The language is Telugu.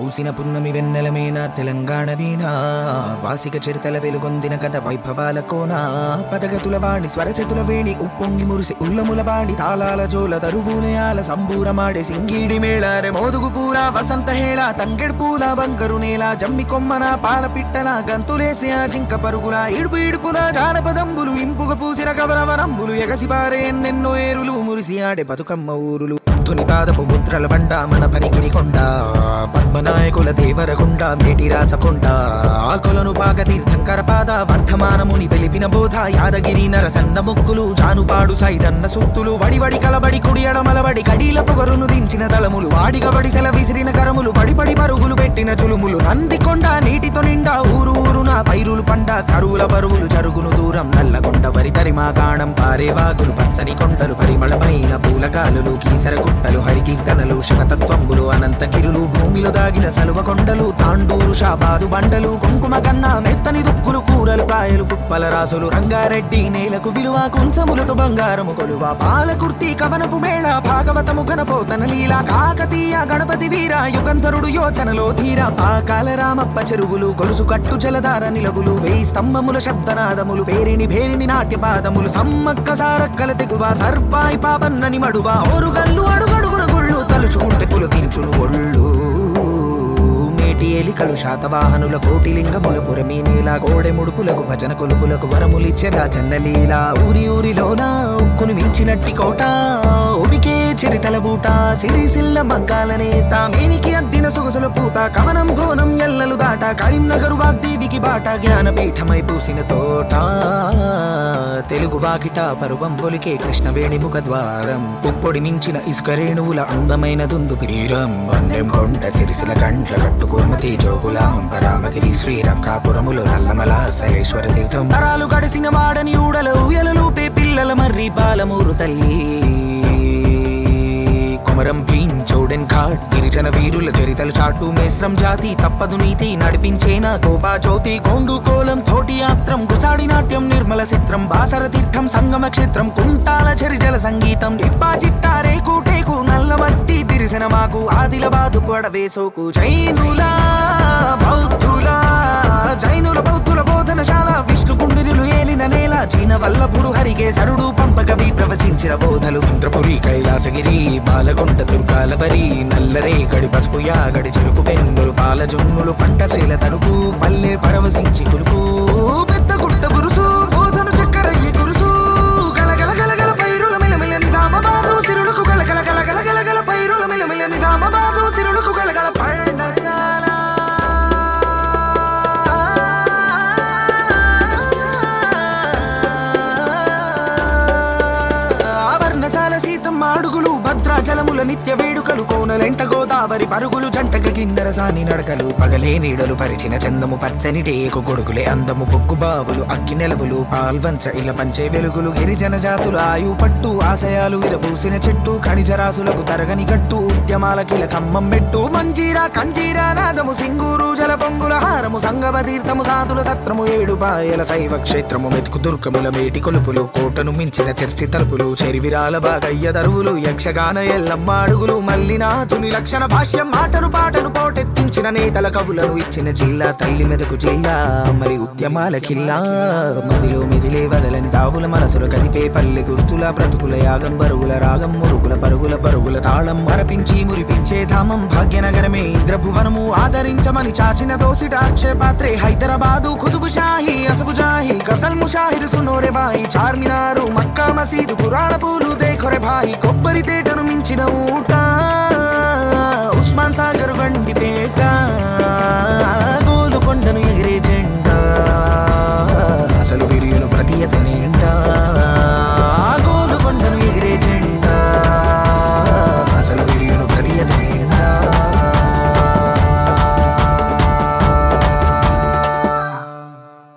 పూసిన పున్నమి వెన్నెలమేన తెలంగాణ వీణ వాసిక చిరుతల వెలుగొందిన కథ వైభవాల కోన పదగతుల వాణి స్వరచతుల వేణి ఉప్పొంగి మురిసి ఉల్లముల బాణి తాళాల జోల దరువునయాల సంబూరమాడే సింగీడి మేళారె మోదుగు పూల వసంత హేళ తంగెడు పూల బంకరు నేల జమ్మి కొమ్మన పాల పిట్టల గంతులేసి ఆ జింక పరుగుల ఇడుపు ఇడుపుల జానపదంబులు ఇంపుగ పూసిన కవలవనంబులు ఎగసి పారే ఎన్నెన్నో ఏరులు మురిసి ఆడే బతుకమ్మ ఊరులు తుని పాదపు ముద్రల బండ మన పనికిరి కొండ పద్మనాయకుల దేవరకొండ మేటి రాచకొండ ఆకులను పాక తీర్థంకర పాద వర్ధమానముని తెలిపిన బోధ యాదగిరి నరసన్న మొక్కులు జానుపాడు సైదన్న సుత్తులు వడివడి కలబడి కుడి ఎడమలబడి కడీల పొగరును దించిన తలములు వాడిగబడి సెల విసిరిన కరములు పడి పడి పరుగులు పెట్టిన చులుములు నందికొండ నీటితో నిండా ఊరు ఊరున పైరులు పండ కరువుల బరువులు జరుగును దూరం నల్లగొండ వరి తరిమా కాణం పారే వాగులు పచ్చని కొండలు పరిమళమైన పూలగాలులు కీసర గుట్టలు హరికీర్తనలు శివతత్వంబులు అనంత గిరులు భూమిలో దాగిన సలువ కొండలు తాండూరు షాబాదు బండలు కుంకుమ కన్నా మెత్తని దుక్కులు కూరలు కాయలు కుప్పల రాసులు రంగారెడ్డి నేలకు విలువ కుంచములతో బంగారము కొలువ పాలకుర్తి కవనపు మేళ భాగవతము ఘనపోతన లీల కాకతీయ గణపతి వీర యుగంధరుడు యోచనలో ధీర పాకాల రామప్ప చెరువులు గొలుసు కట్టు జలధార నిలవులు వేయి స్తంభముల శబ్దనాదములు పేరిని భేరిని నాట్యపాదములు సమ్మక్క సారక్కల తెగువ సర్పాయి పాపన్నని మడువ ఓరుగల్లు అడుగడుగున గుళ్ళు తలుచుకుంటే పులకించును ఒళ్ళు మేటి ఎలికలు శాతవాహనుల కోటిలింగముల పురమి నీల కోడె ముడుపులకు భజన కొలుపులకు వరములిచ్చెరా చన్నలీల ఊరి ఊరిలోన ఉక్కును మించినట్టి కోట ఉడికే చిరితల బూట సిరిసిల్ల మగ్గాల నేత మేనికి అద్దిన సొగసుల పూత కవనం గోనం ఎల్లలు దాట కరీంనగర్ వాగ్దేవికి బాట జ్ఞానపీఠమై పూసిన తోట తెలుగు వాకిట పరువం పొలికే కృష్ణవేణి ముఖ ద్వారం పుప్పొడి మించిన ఇసుక రేణువుల అందమైన దుందు తీరం వన్నెం కొండ సిరిసిల కండ్ల కట్టుకోమతి జోగులాం పరామగిరి శ్రీరంకాపురములు నల్లమల శైలేశ్వర తీర్థం తరాలు గడిసిన వాడని ఊడలు ఉయలలు పే పిల్లల మర్రి బాలమూరు తల్లి కొమరం భీం చౌడెన్ ఘాట్ గిరిజన వీరుల చరితలు చాటు మేస్రం జాతి తప్పదు నీతి నడిపించేన కోపా జ్యోతి కోండు కోలం తోటి యాత్రం గుసాడి నాట్యం నిర్మల చిత్రం బాసర తీర్థం సంగమ క్షేత్రం కుంటాల చరిజల సంగీతం ఇప్పా చిట్టా రేకు టేకు నల్లమత్తి తిరిసిన మాకు ఆదిలబాదు కొడవేసోకు జైనుల బౌద్ధుల జైనుల బౌద్ధుల బోధనశాల విష్ణు కుండినులు ఏలిన నేల చీన వల్లభుడు హరిగే సరుడు పంపకవి ప్రవచించిన బోధలు ఇంద్రపురి కైలాసగిరి బాలకొండ దుర్గాలవరి నల్లరే గడి పసుపు యాగడి చెరుకు పెన్నులు పాల జొన్నులు పంట శీల తరుకు పల్లె పరవశించి కురుకు పెద్ద గుట్ట బురుసు బోధను చక్కరయ్య కురుసు గలగల గలగల పైరుల మిలమిల నిజామాబాదు సిరులకు గలగల గలగల గలగల పైరుల మిలమిల నిజామాబాదు సిరులకు గలగల పర్ణశాల ఆవర్ణశాల సీతమ్మ అడుగులు భద్రాచలముల నిత్య వేడుకలు కోనలెంట గోదావరి పరుగులు జంటక గిన్నెర సాని నడకలు పగలే నీడలు పరిచిన చందము పచ్చని టేకు కొడుకులే అందము పొగ్గు బావులు అగ్గి నెలవులు పాల్వంచ ఇలా పంచే వెలుగులు గిరిజన జాతుల ఆయు పట్టు ఆశయాలు విరబూసిన చెట్టు ఖనిజరాసులకు తరగని గట్టు ఉద్యమాల కిల కమ్మం మెట్టు మంజీరా కంజీరా నాదము సింగూరు జల పొంగుల హారము సంగమ తీర్థము సాధుల సత్రము ఏడు పాయల శైవ క్షేత్రము మెతుకు దుర్గముల మేటి కొలుపులు కోటను మించిన చర్చి తలుపులు చెరివిరాల బాగయ్య దరువులు యక్షగాన ఎల్లమ్మ అడుగులు మల్లినాథుని లక్షణ భాష్యం మాటను పాటను పోటెత్తించిన నేతల కవులను ఇచ్చిన జిల్లా తల్లి మెదకు జిల్లా మరి ఉద్యమాల కిల్లా మదిలో మిదిలే వదలని తావుల మనసులు కదిపే పల్లె గుర్తుల బ్రతుకుల యాగం బరుగుల రాగం మురుగుల పరుగుల పరుగుల తాళం మరపించి మురిపించే ధామం భాగ్యనగరమే ఇంద్రభువనము ఆదరించమని చాచిన దోసిట అక్షయపాత్రే హైదరాబాదు కుతుబు షాహి అసబు జాహి కసల్ ముషాహిర్ సునోరే బాయి చార్మినారు మక్కా మసీదు పురాణ పూలు దేఖొరే భాయి కొబ్బరి తేటను మించిన ఊట